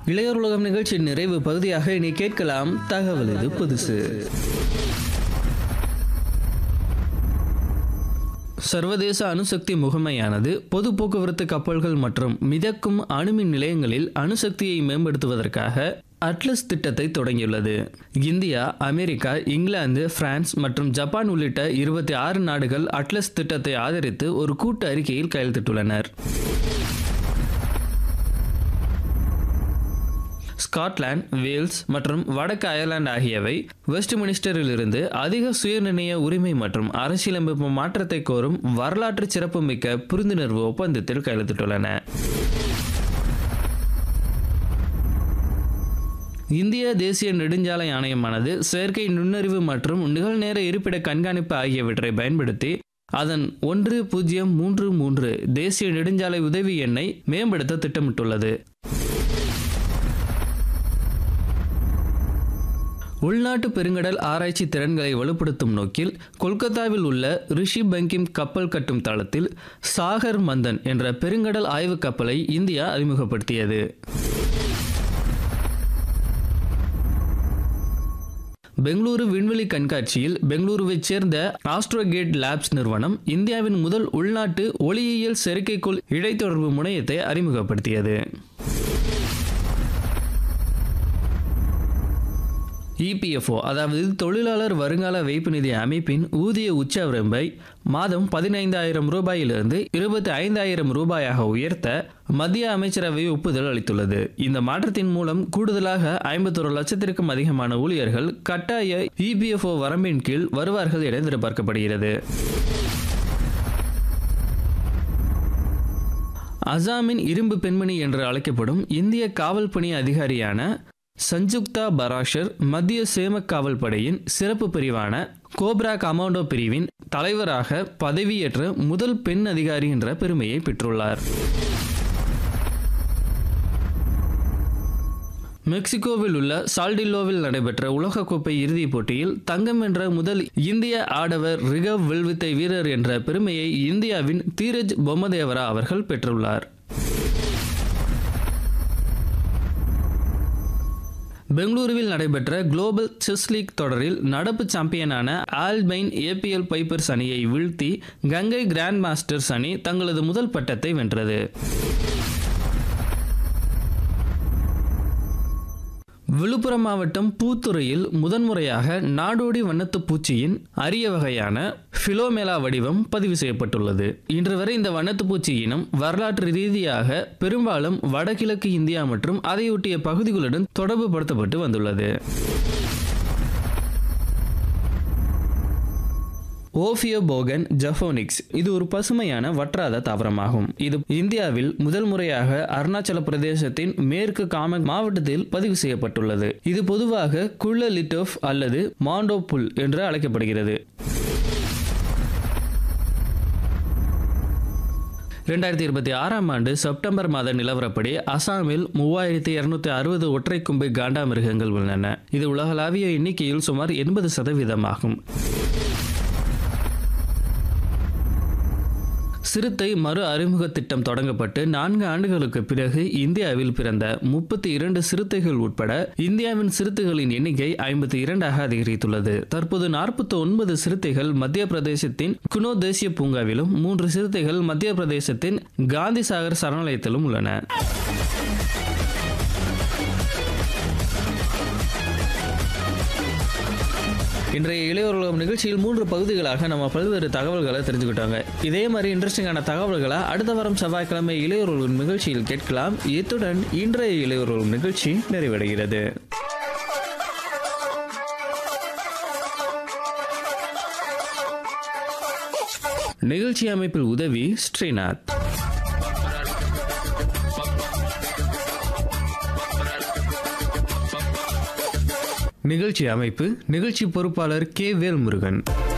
இளையோர் உலகம் நிகழ்ச்சியின் நிறைவு பகுதியாக இனி கேட்கலாம் தகவல் இது புதுசு சர்வதேச அணுசக்தி முகமையானது பொது போக்குவரத்து கப்பல்கள் மற்றும் மிதக்கும் அணுமின் நிலையங்களில் அணுசக்தியை மேம்படுத்துவதற்காக அட்லஸ் திட்டத்தை தொடங்கியுள்ளது இந்தியா அமெரிக்கா இங்கிலாந்து பிரான்ஸ் மற்றும் ஜப்பான் உள்ளிட்ட இருபத்தி ஆறு நாடுகள் அட்லஸ் திட்டத்தை ஆதரித்து ஒரு கூட்டு அறிக்கையில் கையெழுத்திட்டுள்ளனர் ஸ்காட்லாந்து வேல்ஸ் மற்றும் வடக்கு அயர்லாந்து ஆகியவை வெஸ்ட்மினிஸ்டரிலிருந்து அதிக சுயநிர்ணய உரிமை மற்றும் அரசியலமைப்பு மாற்றத்தை கோரும் வரலாற்று சிறப்புமிக்க புரிந்துணர்வு ஒப்பந்தத்தில் கையெழுத்திட்டுள்ளன இந்திய தேசிய நெடுஞ்சாலை ஆணையமானது செயற்கை நுண்ணறிவு மற்றும் நிகழ்நேர இருப்பிட கண்காணிப்பு ஆகியவற்றை பயன்படுத்தி அதன் ஒன்று பூஜ்ஜியம் மூன்று மூன்று தேசிய நெடுஞ்சாலை உதவி எண்ணை மேம்படுத்த திட்டமிட்டுள்ளது உள்நாட்டு பெருங்கடல் ஆராய்ச்சி திறன்களை வலுப்படுத்தும் நோக்கில் கொல்கத்தாவில் உள்ள ரிஷி பங்கிம் கப்பல் கட்டும் தளத்தில் சாகர் மந்தன் என்ற பெருங்கடல் ஆய்வு கப்பலை இந்தியா அறிமுகப்படுத்தியது பெங்களூரு விண்வெளி கண்காட்சியில் பெங்களூருவைச் சேர்ந்த ஆஸ்ட்ரோகேட் லேப்ஸ் நிறுவனம் இந்தியாவின் முதல் உள்நாட்டு ஒளியியல் செயற்கைக்கோள் இடைத்தொடர்பு முனையத்தை அறிமுகப்படுத்தியது இபிஎஃப்ஓ அதாவது தொழிலாளர் வருங்கால வைப்பு நிதி அமைப்பின் ஊதிய உச்சவரம்பை மாதம் பதினைந்தாயிரம் ரூபாயிலிருந்து இருபத்தி ஐந்தாயிரம் ரூபாயாக உயர்த்த மத்திய அமைச்சரவை ஒப்புதல் அளித்துள்ளது இந்த மாற்றத்தின் மூலம் கூடுதலாக ஐம்பத்தொரு லட்சத்திற்கும் அதிகமான ஊழியர்கள் கட்டாய இபிஎஃப்ஓ வரம்பின் கீழ் வருவார்கள் என எதிர்பார்க்கப்படுகிறது அசாமின் இரும்பு பெண்மணி என்று அழைக்கப்படும் இந்திய காவல் பணி அதிகாரியான சஞ்சுக்தா பராஷர் மத்திய சேம காவல் படையின் சிறப்பு பிரிவான கோப்ரா கமாண்டோ பிரிவின் தலைவராக பதவியேற்ற முதல் பெண் அதிகாரி என்ற பெருமையை பெற்றுள்ளார் மெக்சிகோவில் உள்ள சால்டில்லோவில் நடைபெற்ற உலகக்கோப்பை இறுதிப் போட்டியில் தங்கம் வென்ற முதல் இந்திய ஆடவர் ரிகவ் வில்வித்தை வீரர் என்ற பெருமையை இந்தியாவின் தீரஜ் பொம்மதேவரா அவர்கள் பெற்றுள்ளார் பெங்களூருவில் நடைபெற்ற குளோபல் செஸ் லீக் தொடரில் நடப்பு சாம்பியனான ஆல்பைன் ஏபிஎல் பைப்பர்ஸ் அணியை வீழ்த்தி கங்கை கிராண்ட் மாஸ்டர்ஸ் அணி தங்களது முதல் பட்டத்தை வென்றது விழுப்புரம் மாவட்டம் பூத்துறையில் முதன்முறையாக நாடோடி வண்ணத்து பூச்சியின் அரிய வகையான பிலோமேலா வடிவம் பதிவு செய்யப்பட்டுள்ளது இன்று வரை இந்த வண்ணத்து பூச்சி இனம் வரலாற்று ரீதியாக பெரும்பாலும் வடகிழக்கு இந்தியா மற்றும் அதையொட்டிய பகுதிகளுடன் தொடர்பு படுத்தப்பட்டு வந்துள்ளது ஓஃபியோபோகன் ஜஃபோனிக்ஸ் இது ஒரு பசுமையான வற்றாத தாவரமாகும் இது இந்தியாவில் முதல் முறையாக அருணாச்சல பிரதேசத்தின் மேற்கு காமக் மாவட்டத்தில் பதிவு செய்யப்பட்டுள்ளது இது பொதுவாக குள்ள லிட்டோஃப் அல்லது மாண்டோ புல் என்று அழைக்கப்படுகிறது இரண்டாயிரத்தி இருபத்தி ஆறாம் ஆண்டு செப்டம்பர் மாத நிலவரப்படி அசாமில் மூவாயிரத்தி இருநூத்தி அறுபது ஒற்றை கொம்பு காண்டாமிருகங்கள் உள்ளன இது உலகளாவிய எண்ணிக்கையில் சுமார் எண்பது சதவீதமாகும் சிறுத்தை மறு அறிமுக திட்டம் தொடங்கப்பட்டு நான்கு ஆண்டுகளுக்கு பிறகு இந்தியாவில் பிறந்த முப்பத்தி இரண்டு சிறுத்தைகள் உட்பட இந்தியாவின் சிறுத்தைகளின் எண்ணிக்கை ஐம்பத்தி இரண்டாக அதிகரித்துள்ளது தற்போது நாற்பத்தி ஒன்பது சிறுத்தைகள் மத்திய பிரதேசத்தின் குனோ தேசிய பூங்காவிலும் மூன்று சிறுத்தைகள் மத்திய பிரதேசத்தின் காந்தி சாகர் சரணாலயத்திலும் உள்ளன இன்றைய இளையோர் உலகம் நிகழ்ச்சியில் மூன்று பகுதிகளாக நம்ம பல்வேறு தகவல்களை தெரிஞ்சுக்கிட்டாங்க இதே மாதிரி இன்ட்ரெஸ்டிங்கான தகவல்களை அடுத்த வாரம் செவ்வாய்க்கிழமை இளையோர் உலகம் நிகழ்ச்சியில் கேட்கலாம் இத்துடன் இன்றைய இளையோர் உலகம் நிகழ்ச்சி நிறைவடைகிறது நிகழ்ச்சி அமைப்பில் உதவி ஸ்ரீநாத் நிகழ்ச்சி அமைப்பு நிகழ்ச்சி பொறுப்பாளர் கே வேல்முருகன்